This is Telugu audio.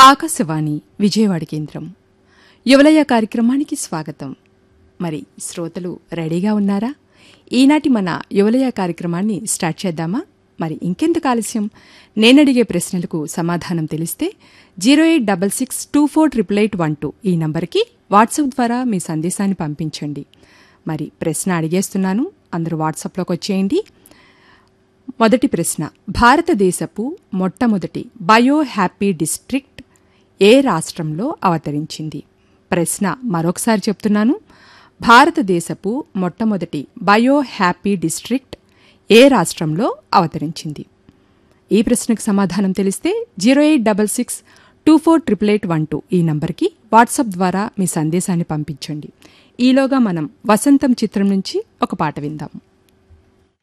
ఆకాశవాణి విజయవాడ కేంద్రం యువలయ కార్యక్రమానికి స్వాగతం మరి శ్రోతలు రెడీగా ఉన్నారా ఈనాటి మన యువలయ కార్యక్రమాన్ని స్టార్ట్ చేద్దామా మరి ఇంకెందుకు ఆలస్యం నేనడిగే ప్రశ్నలకు సమాధానం తెలిస్తే zero eight double six two four triple eight one two ఈ నంబర్కి వాట్సాప్ ద్వారా మీ సందేశాన్ని పంపించండి మరి ప్రశ్న అడిగేస్తున్నాను అందరూ వాట్సాప్లోకి వచ్చేయండి మొదటి ప్రశ్న భారతదేశపు మొట్టమొదటి బయో హ్యాపీ డిస్ట్రిక్ట్ ఏ రాష్ట్రంలో అవతరించింది ప్రశ్న మరొకసారి చెప్తున్నాను భారతదేశపు మొట్టమొదటి బయో హ్యాపీ డిస్ట్రిక్ట్ ఏ రాష్ట్రంలో అవతరించింది ఈ ప్రశ్నకు సమాధానం తెలిస్తే zero eight double six two four triple eight one two ఈ నంబర్కి వాట్సాప్ ద్వారా మీ సందేశాన్ని పంపించండి ఈలోగా మనం వసంతం చిత్రం నుంచి ఒక పాట విందాం